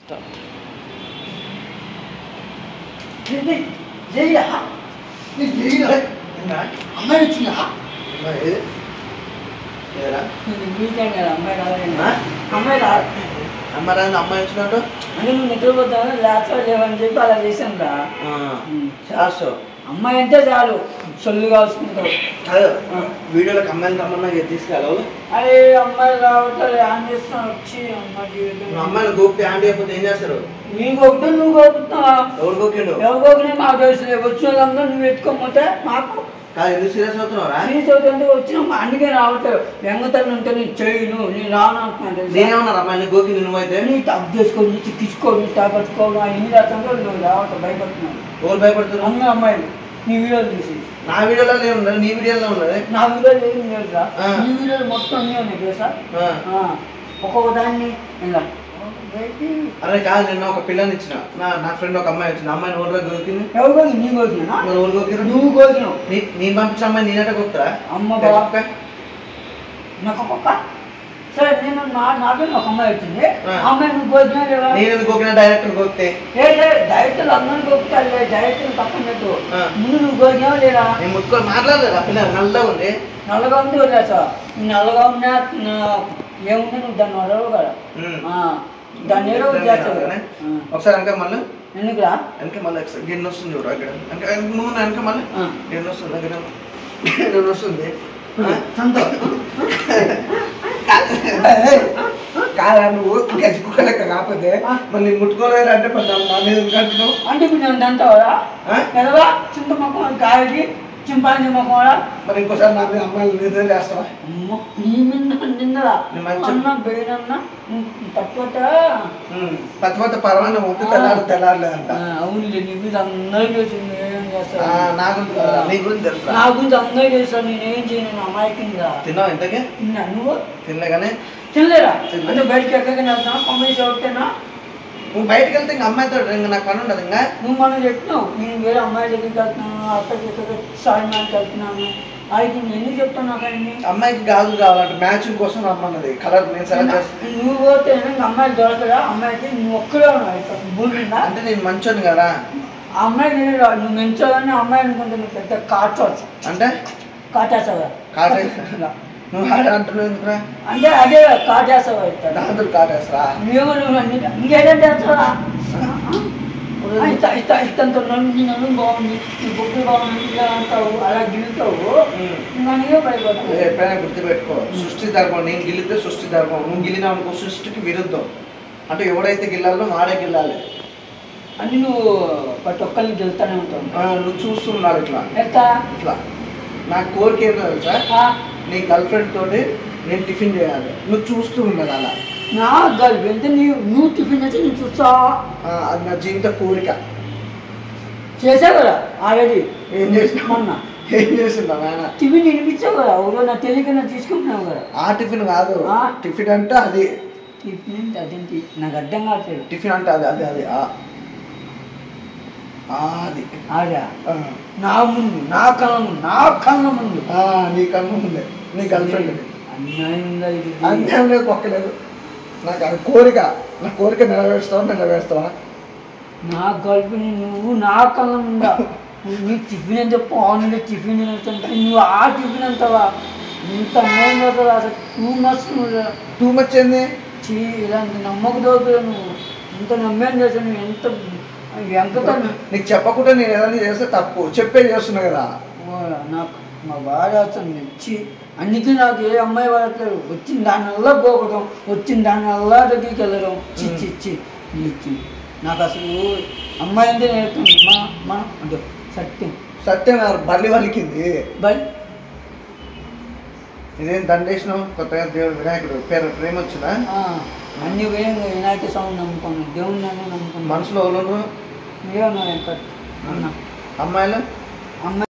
జైలా నీకు జైలా అమ్మాయి వచ్చిందా వీకెండ్ కదా అమ్మాయి రాలేదు ఆ? అమ్మాయి రాదు అమ్మాయి రాని అమ్మాయి వచ్చినట్టు అంటే నువ్వు నిద్రపోతావు లేచో లేవని చెప్పి అలా చేశాను రా శాస్త్ర అమ్మాయి అంటే చాలు సొల్లు కాల్చుకుంటావు కాదు వీడియోలోకి అమ్మాయిని రమ్మన్నా ఇక తీసుకెళ్ళవు అరే అమ్మాయి రావట్లేదు ఏం చేస్తున్నావు వచ్చి అమ్మాయి జీవితం నువ్వు అమ్మాయిని గోపితే ఆంటీ అయిపోతే ఏం చేస్తారు నీకు ఒకటి నువ్వు కోరుతున్నావా ఎవరు గోకిండు ఎవరికొకనే మాకు తెలుసు వచ్చిన వాళ్ళందరూ నువ్వు ఎత్తుకోకపోతే మాకు కాదు ఎందుకు సీరియస్ అవుతున్నావురా శ్రీ చదువుతుంటే వచ్చిన అందుకే రావట్లేదు వెంగతలు ఉంటే నీ చేయను నేను రాను అంటున్నాను తెలుసా? నేనేమన్నా అమ్మాయిని గోకింది నువ్వైతే నీ తప్పు చేసుకోని చిక్కించుకోని తాగట్టుకోను అన్ని రాత్రంలో నువ్వు రావట్లేదు భయపడుతున్నాను ఎవరు భయపడుతున్నారు అన్న అమ్మాయిలు నీ వీడియోలు తీసి నా వీడియోలో ఉన్నది నీ వీడియోలో ఉన్నది నా వీడియోలు ఏం లేదురా ఆ. నీ వీడియోలు మొత్తం అన్నీ ఉన్నాయి తెలుసా ఆ. ఆ, ఒక్కొక్క దాన్ని ఇలా పెట్టి అరే కాదు నిన్న ఒక పిల్లని ఇచ్చిన నా నా ఫ్రెండ్ ఒక అమ్మాయి వచ్చింది అమ్మాయిని ఊళ్ళో గోకింది ఎవరు కోసి నీ కోసినా మరి ఊరు గోకిరు నువ్వు కోసినావు నీ నేను పంపించిన అమ్మాయి నేనట గోకుతారా అమ్మ బాబా నాకు ఒక్కొక్క సరే నేను నా నాకే ఒక అమ్మాయి వచ్చింది ఆ. ఆ అమ్మాయి నువ్వు కోసినా లేవా నేను ఎందుకు గోకిన డైరెక్టర్ గోకితే ఏ డైరెక్టర్లు అందరూ కోపుతారు డైరెక్టర్లు పక్కన పెట్టు ఆ. ముందు నువ్వు కోసినావా లేదా నేను ముట్టుకొని మాట్లాడలేదు ఆ పిల్ల నల్లగా ఉంది నల్లగా ఉంది వదిలేసా నల్లగా ఉన్నా నా- ఏముంది నువ్వు దాన్ని వదలవు కదా ఉమ్. ఆ, దాన్ని ఏదో ఒకటి చేస్తావు కదా. ఆ. ఒకసారి వెనక మళ్ళీ ఎందుకురా వెనక మళ్ళీ ఒకసారి గిన్నె వస్తుంది చూడు అక్కడ వెనక వెనక నువ్వు వెనక మళ్ళీ ఆ. గిన్నె వస్తుంది అక్కడ గిన్నె వస్తుంది ఆ? కాదా నువ్వు గజ్జి కుక్క లెక్క కాకపోతే మరి నేను ముట్టుకోలేరు అంటే మరి నా- నా మీద కంటున్నావు అంటే ఇప్పుడు నేను అంటావా ఆ? ఎదవా చింత మొక్కం కాయకి చింపాంజీ మొక్కం మరి ఇంకోసారి నా మీద అమ్మాయిలు నిద్ర చేస్తావా అమ్మ నీ మీద నిన్నరా నేను మంచి- అన్న బేనన్న తప్పట ఉమ్. పత్తి పత్తి పర్వాలేదు ముట్టు తెల్లారు తెల్లారలేదంట అవునులే నీ మీద అందరికీ వచ్చింది ఏం ఆ, చేస్తావు నా గురించి కాదురా, నీ గురించి తెలుసు నా గురించి అందరికీ చేస్తాను నేనేం చేయను అమాయకంగా తిన్నావు ఇంతకే తిన్నా నువ్వు తినలే కానీ తినలేరా తినలే. అంటే బయటకి ఎక్కడికి వెళ్తున్నా పంపించి ఒకటేనా నువ్వు బయటకు వెళ్తే ఇంకా అమ్మాయితో ఇంకా నాకు పని ఉండదు ఇంకా నువ్వు మనం చెప్తున్నావు నేను వేరే అమ్మాయి దగ్గరికి వెళ్తున్నాను అక్కడికి ఇక్కడ సాయిమానికి వెళ్తున్నాను అయితే నేను ఎందుకు చెప్తాను నాకు అన్ని అమ్మాయికి గాజులు కావాలంటే మ్యాచింగ్ కోసం రమ్మన్నది కలర్ నేను సెలెక్ట్ చేస్తాను నువ్వు పోతే ఇంకా అమ్మాయి దొరకదా అమ్మాయికి నువ్వు ఒక్కడే ఉన్నావు ఇక్కడ భూమి మీద అంటే నేను మంచోని కదా ఆ అమ్మాయి నేను రా- నువ్వు మెంచోగానే అమ్మాయి అనుకుంటే నువ్వు పెద్ద కాచవచ్చు అంటే కాటేస్తావా కాటే నువ్వు ఆడ అంటున్నావు ఎందుకురా అంటే అదే కాటేస్తావా ఇక్కడ దాంతో కాటేస్తారా మేము నువ్వు అన్ని ఇంకేంటంటే చేస్తావా ఇస్తా ఇస్తా ఇస్తంతో నన్ను నన్ను బాగుంది నీ బొగ్గు బాగుంది ఇలా అంటావు అలా గిలుతావు నన్ను భయపడతావు ఎప్పుడైనా గుర్తుపెట్టుకో సృష్టి ధర్మం నేను గిల్లితే సృష్టి ధర్మం నువ్వు గిల్లినావు అనుకో సృష్టికి విరుద్ధం అంటే ఎవడైతే గిల్లాలో వాడే గిల్లాలి అన్ని నువ్వు ప్రతి ఒక్కరిని గెలుతానే ఉంటావు ఆ, నువ్వు చూస్తున్నావు ఇట్లా ఎట్లా ఇట్లా నా కోరిక ఏంటో తెలుసా ఆ, నీ గర్ల్ ఫ్రెండ్ తోటి నేను టిఫిన్ చేయాలి నువ్వు చూస్తూ ఉన్నది అలా నా గర్ల్ వెళ్తే నీవు నువ్వు టిఫిన్ చేసి నేను చూస్తావా ఆ, అది నా జీవిత కోరిక చేసావు కదా ఆల్రెడీ ఏం చేసినావు? మొన్న ఏం చేసిందా నాయన టిఫిన్ వినిపించావు కదా ఒకరోజు నా తెలియక తీసుకుంటున్నావు కదా ఆ టిఫిన్ కాదు ఆ. టిఫిన్ అంటే అది టిఫిన్ అంటే అదేంటి నాకు అర్థం కావట్లేదు టిఫిన్ అంటే అది అది అది ఆ. ఆ, అది ఆడా ఆ. నా ముందు నా కళ్ళ ముందు నా కళ్ళ ముందు ఆ, నీ కన్ను ఉంది నీ గర్ల్ ఫ్రెండ్ అన్యాయంగా ఇది అన్యాయం లేదు పక్కలేదు నాకు అది కోరిక నా కోరిక నెరవేరుస్తావా నెరవేరుస్తావా నా గల్పి నువ్వు నా కళ్ళ ముందా నువ్వు నీ టిఫిన్ అని చెప్పు ఆన్లైన్ టిఫిన్ తినొచ్చంటే నువ్వు ఆ టిఫిన్ అంటావా ఇంత అన్యాయం అవుతుంది అసలు టూ మస్తు నువ్వు టూ మచ్ ఏంది చీ ఇలాంటి నమ్మక దోపిగా నువ్వు ఇంత నమ్మేం చేసావు నువ్వు ఎంత వెంకట నీకు చెప్పకుండా నేను ఏదైనా చేస్తే తప్పు చెప్పే చేస్తున్నా కదా నాకు మా భార్య వస్తుంది వచ్చి అందుకే నాకు ఏ అమ్మాయి పడట్లేదు వచ్చిన దానివల్ల పోకడం వచ్చిన దానివల్ల దగ్గరికి వెళ్ళడం చి చి చి నీ చి. నాకు అసలు అమ్మాయి అంటే నేర్పుతుంది మా మా అంటే సత్యం సత్యం నా బల్లి వలికింది బట్ ఇదేం దండేసినావు కొత్తగా దేవుడు వినాయకుడు పేరు ప్రేమ వచ్చిందా అన్ని వేయంగా వినాయక స్వామి నమ్ముకున్నాను దేవుడిని నమ్ముకున్నాను మనసులో వాళ్ళు మీరే ఉన్నారు ఎంత అన్న అమ్మాయిలు అమ్మాయి